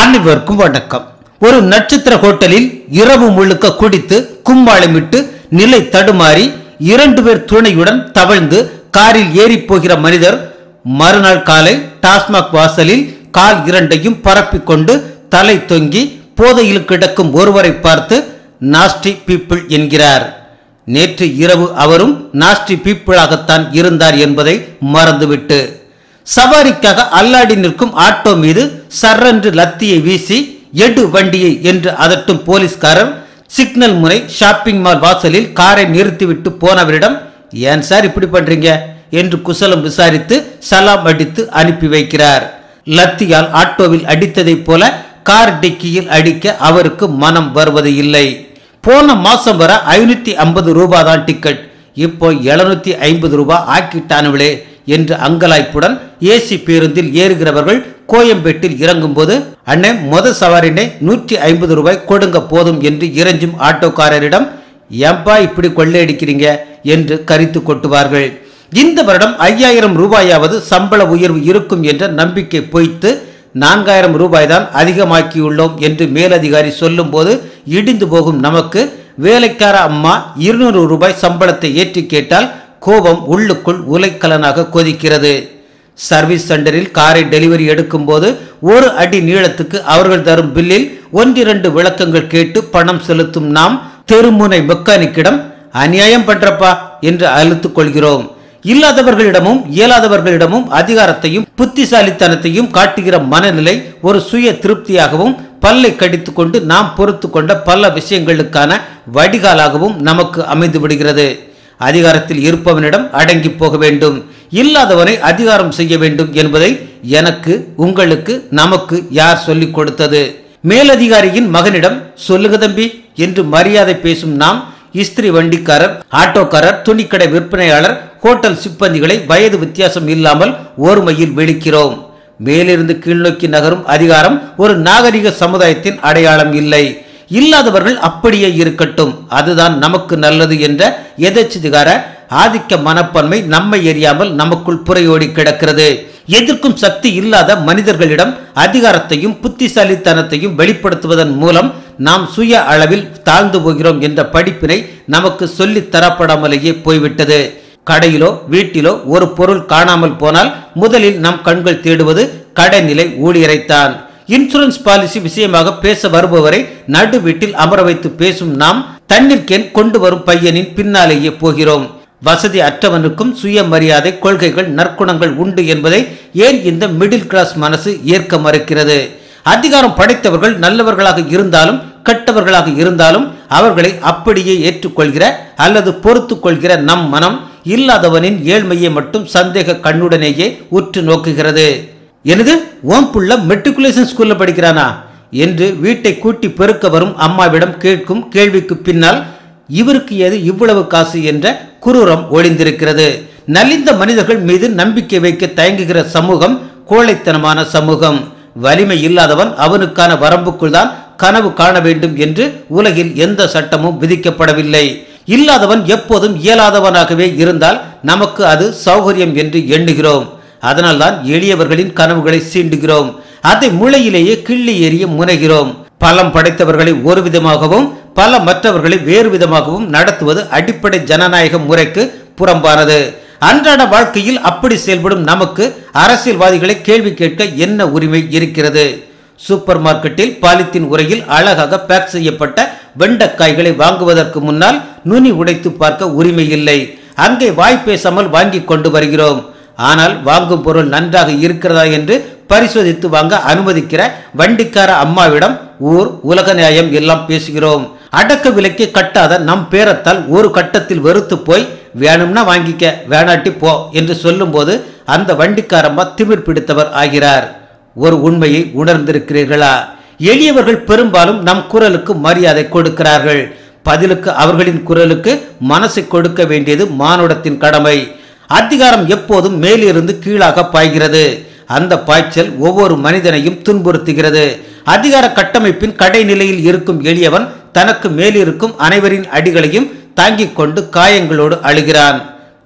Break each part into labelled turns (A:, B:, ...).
A: அனைவருக்கும் வணக்கம் ஒரு நட்சத்திர ஹோட்டலில் இரவு முழுக்க குடித்து கும்பாளமிட்டு நிலை தடுமாறி இரண்டு பேர் துணையுடன் தவழ்ந்து காரில் ஏறி போகிற மனிதர் மறுநாள் காலை டாஸ்மாக் வாசலில் கால் இரண்டையும் பரப்பிக் கொண்டு தலை தொங்கி போதையில் கிடக்கும் ஒருவரை பார்த்து நாஸ்டி பீப்பிள் என்கிறார் நேற்று இரவு அவரும் நாஸ்டி பீப்பிளாகத்தான் இருந்தார் என்பதை மறந்துவிட்டு சவாரிக்காக அல்லாடி நிற்கும் ஆட்டோ மீது சர்ரென்று லத்தியை வீசி எடு வண்டியை என்று அதட்டும் போலீஸ்காரர் சிக்னல் முறை ஷாப்பிங் மால் வாசலில் காரை நிறுத்திவிட்டு போனவரிடம் ஏன் சார் இப்படி பண்றீங்க என்று குசலம் விசாரித்து சலாம் அடித்து அனுப்பி வைக்கிறார் லத்தியால் ஆட்டோவில் அடித்ததைப் போல கார் டிக்கியில் அடிக்க அவருக்கு மனம் வருவது இல்லை போன மாசம் வர ஐநூத்தி ஐம்பது ரூபாய் தான் டிக்கெட் இப்போ எழுநூத்தி ஐம்பது ரூபாய் ஆக்கிட்டானுங்களே என்று அங்கலாய்ப்புடன் ஏசி பேருந்தில் ஏறுகிறவர்கள் கோயம்பேட்டில் இறங்கும்போது அண்ணே மொத சவாரினே நூற்றி ஐம்பது ரூபாய் கொடுங்க போதும் என்று இறைஞ்சும் ஆட்டோக்காரரிடம் ஏன்பா இப்படி கொள்ளையடிக்கிறீங்க என்று கரித்து கொட்டுவார்கள் இந்த வருடம் ஐயாயிரம் ரூபாயாவது சம்பள உயர்வு இருக்கும் என்ற நம்பிக்கை பொய்த்து நான்காயிரம் ரூபாய் தான் அதிகமாக்கியுள்ளோம் என்று மேலதிகாரி சொல்லும்போது இடிந்து போகும் நமக்கு வேலைக்கார அம்மா இருநூறு ரூபாய் சம்பளத்தை ஏற்றி கேட்டால் கோபம் உள்ளுக்குள் உலைக்கலனாக கொதிக்கிறது சர்வீஸ் சென்டரில் காரை டெலிவரி எடுக்கும்போது ஒரு அடி நீளத்துக்கு அவர்கள் தரும் பில்லில் ஒன்றிரண்டு விளக்கங்கள் கேட்டு பணம் செலுத்தும் நாம் தெருமுனை மெக்கானிக்கிடம் அநியாயம் பண்றப்பா என்று அழுத்துக் கொள்கிறோம் இல்லாதவர்களிடமும் இயலாதவர்களிடமும் அதிகாரத்தையும் புத்திசாலித்தனத்தையும் காட்டுகிற மனநிலை ஒரு சுய திருப்தியாகவும் பல்லை கடித்துக் கொண்டு நாம் பொறுத்து கொண்ட பல விஷயங்களுக்கான வடிகாலாகவும் நமக்கு அமைந்து விடுகிறது அதிகாரத்தில் இருப்பவனிடம் அடங்கி போக வேண்டும் இல்லாதவனை அதிகாரம் செய்ய வேண்டும் என்பதை எனக்கு உங்களுக்கு நமக்கு யார் சொல்லிக் கொடுத்தது மேலதிகாரியின் மகனிடம் சொல்லுங்க தம்பி என்று மரியாதை பேசும் நாம் இஸ்திரி வண்டிக்காரர் ஆட்டோக்காரர் துணிக்கடை விற்பனையாளர் ஹோட்டல் சிப்பந்திகளை வயது வித்தியாசம் இல்லாமல் ஒருமையில் விழிக்கிறோம் மேலிருந்து கீழ்நோக்கி நகரும் அதிகாரம் ஒரு நாகரிக சமுதாயத்தின் அடையாளம் இல்லை இல்லாதவர்கள் அப்படியே இருக்கட்டும் அதுதான் நமக்கு நல்லது என்ற எதச்சிதிகார ஆதிக்க மனப்பான்மை நம்மை எரியாமல் நமக்குள் புறையோடி கிடக்கிறது எதிர்க்கும் சக்தி இல்லாத மனிதர்களிடம் அதிகாரத்தையும் புத்திசாலித்தனத்தையும் வெளிப்படுத்துவதன் மூலம் நாம் சுய அளவில் தாழ்ந்து போகிறோம் என்ற படிப்பினை நமக்கு சொல்லித் தரப்படாமலேயே போய்விட்டது கடையிலோ வீட்டிலோ ஒரு பொருள் காணாமல் போனால் முதலில் நம் கண்கள் தேடுவது கடைநிலை ஊழியரைத்தான் இன்சூரன்ஸ் பாலிசி விஷயமாக பேச வருபவரை நடு வீட்டில் அமர வைத்து பேசும் நாம் தண்ணீர் கேன் கொண்டு வரும் பையனின் பின்னாலேயே போகிறோம் வசதி அற்றவனுக்கும் சுயமரியாதை கொள்கைகள் நற்குணங்கள் உண்டு என்பதை ஏன் இந்த மிடில் கிளாஸ் மனசு ஏற்க மறுக்கிறது அதிகாரம் படைத்தவர்கள் நல்லவர்களாக இருந்தாலும் கெட்டவர்களாக இருந்தாலும் அவர்களை அப்படியே ஏற்றுக்கொள்கிற அல்லது பொறுத்து கொள்கிற நம் மனம் இல்லாதவனின் ஏழ்மையை மட்டும் சந்தேக கண்ணுடனேயே உற்று நோக்குகிறது எனது ஓம் புள்ள மெட்ரிகுலேஷன் ஸ்கூல்ல படிக்கிறானா என்று வீட்டை கூட்டி பெருக்க வரும் அம்மாவிடம் கேட்கும் கேள்விக்கு பின்னால் இவருக்கு ஏது இவ்வளவு காசு என்ற குரூரம் ஒளிந்திருக்கிறது நலிந்த மனிதர்கள் மீது நம்பிக்கை வைக்க தயங்குகிற சமூகம் கோழைத்தனமான சமூகம் வலிமை இல்லாதவன் அவனுக்கான வரம்புக்குள் தான் கனவு காண வேண்டும் என்று உலகில் எந்த சட்டமும் விதிக்கப்படவில்லை இல்லாதவன் எப்போதும் இயலாதவனாகவே இருந்தால் நமக்கு அது சௌகரியம் என்று எண்ணுகிறோம் அதனால்தான் எளியவர்களின் கனவுகளை சீண்டுகிறோம் அதை முளையிலேயே கிள்ளி எறிய முனைகிறோம் பலம் படைத்தவர்களை ஒரு விதமாகவும் பல மற்றவர்களை வேறு விதமாகவும் நடத்துவது அடிப்படை ஜனநாயக முறைக்கு புறம்பானது அன்றாட வாழ்க்கையில் அப்படி செயல்படும் நமக்கு அரசியல்வாதிகளை கேள்வி கேட்க என்ன உரிமை இருக்கிறது சூப்பர் மார்க்கெட்டில் பாலித்தீன் உரையில் அழகாக பேக் செய்யப்பட்ட வெண்டைக்காய்களை வாங்குவதற்கு முன்னால் நுனி உடைத்து பார்க்க உரிமை இல்லை அங்கே வாய் பேசாமல் வாங்கி கொண்டு வருகிறோம் ஆனால் வாங்கும் பொருள் நன்றாக இருக்கிறதா என்று பரிசோதித்து வாங்க அனுமதிக்கிற வண்டிக்கார அம்மாவிடம் ஊர் உலக நியாயம் எல்லாம் பேசுகிறோம் அடக்க விலைக்கு கட்டாத நம் பேரத்தால் ஒரு கட்டத்தில் வெறுத்து போய் வேணும்னா வாங்கிக்க வேணாட்டி போ என்று சொல்லும்போது அந்த வண்டிக்காரம்மா திமிர் பிடித்தவர் ஆகிறார் ஒரு உண்மையை உணர்ந்திருக்கிறீர்களா எளியவர்கள் பெரும்பாலும் நம் குரலுக்கு மரியாதை கொடுக்கிறார்கள் பதிலுக்கு அவர்களின் குரலுக்கு மனசை கொடுக்க வேண்டியது மானுடத்தின் கடமை அதிகாரம் எப்போதும் மேலிருந்து கீழாக பாய்கிறது அந்த பாய்ச்சல் ஒவ்வொரு மனிதனையும் துன்புறுத்துகிறது அதிகார கட்டமைப்பின் கடைநிலையில் இருக்கும் எளியவன் தனக்கு மேலிருக்கும் அனைவரின் அடிகளையும் தாங்கிக் கொண்டு காயங்களோடு அழுகிறான்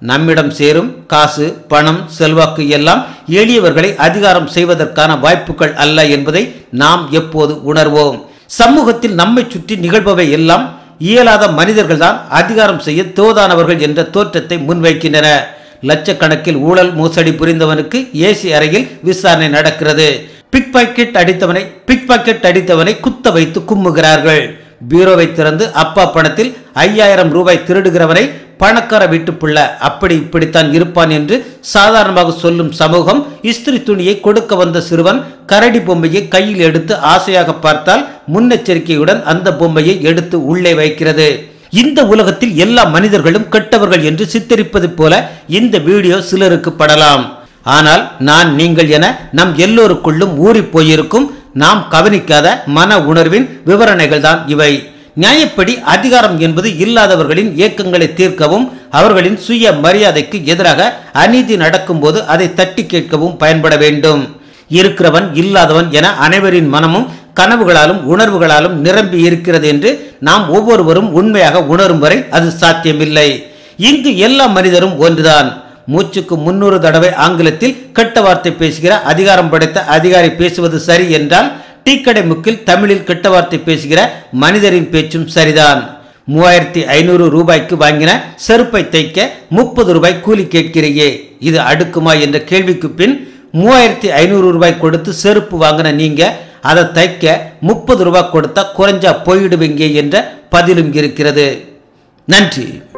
A: நம்மிடம் சேரும் காசு பணம் செல்வாக்கு எல்லாம் எளியவர்களை அதிகாரம் செய்வதற்கான வாய்ப்புகள் அல்ல என்பதை நாம் எப்போது உணர்வோம் சமூகத்தில் நம்மை சுற்றி நிகழ்பவை எல்லாம் இயலாத மனிதர்கள்தான் அதிகாரம் செய்ய தோதானவர்கள் என்ற தோற்றத்தை முன்வைக்கின்றன லட்சக்கணக்கில் ஊழல் மோசடி புரிந்தவனுக்கு ஏசி அறையில் விசாரணை நடக்கிறது பிக் பாக்கெட் அடித்தவனை பிக் பாக்கெட் அடித்தவனை குத்த வைத்து கும்முகிறார்கள் பீரோவை திறந்து அப்பா பணத்தில் ஐயாயிரம் ரூபாய் திருடுகிறவனை பணக்கார வீட்டு புள்ள அப்படி இப்படித்தான் இருப்பான் என்று சாதாரணமாக சொல்லும் சமூகம் இஸ்திரி துணியை கொடுக்க வந்த சிறுவன் கரடி பொம்மையை கையில் எடுத்து ஆசையாக பார்த்தால் முன்னெச்சரிக்கையுடன் அந்த பொம்மையை எடுத்து உள்ளே வைக்கிறது இந்த உலகத்தில் எல்லா மனிதர்களும் கெட்டவர்கள் என்று சித்தரிப்பது போல இந்த வீடியோ சிலருக்கு படலாம் ஆனால் நான் நீங்கள் என நம் எல்லோருக்குள்ளும் ஊறி போயிருக்கும் நாம் கவனிக்காத மன உணர்வின் விவரணைகள் தான் இவை நியாயப்படி அதிகாரம் என்பது இல்லாதவர்களின் இயக்கங்களை தீர்க்கவும் அவர்களின் சுய மரியாதைக்கு எதிராக அநீதி நடக்கும்போது அதை தட்டி கேட்கவும் பயன்பட வேண்டும் இருக்கிறவன் இல்லாதவன் என அனைவரின் மனமும் கனவுகளாலும் உணர்வுகளாலும் நிரம்பி இருக்கிறது என்று நாம் ஒவ்வொருவரும் உண்மையாக உணரும் வரை அது சாத்தியமில்லை இங்கு எல்லா மனிதரும் ஒன்றுதான் மூச்சுக்கு முன்னூறு தடவை ஆங்கிலத்தில் கெட்ட வார்த்தை பேசுகிற அதிகாரம் படைத்த அதிகாரி பேசுவது சரி என்றால் டீக்கடை முக்கில் தமிழில் கெட்ட வார்த்தை பேசுகிற மனிதரின் பேச்சும் சரிதான் மூவாயிரத்தி ஐநூறு ரூபாய்க்கு வாங்கின செருப்பை தைக்க முப்பது ரூபாய் கூலி கேட்கிறையே இது அடுக்குமா என்ற கேள்விக்கு பின் மூவாயிரத்தி ஐநூறு ரூபாய் கொடுத்து செருப்பு வாங்கின நீங்க அதை தைக்க முப்பது ரூபாய் கொடுத்தா குறைஞ்சா போயிடுவீங்க என்ற பதிலும் இருக்கிறது நன்றி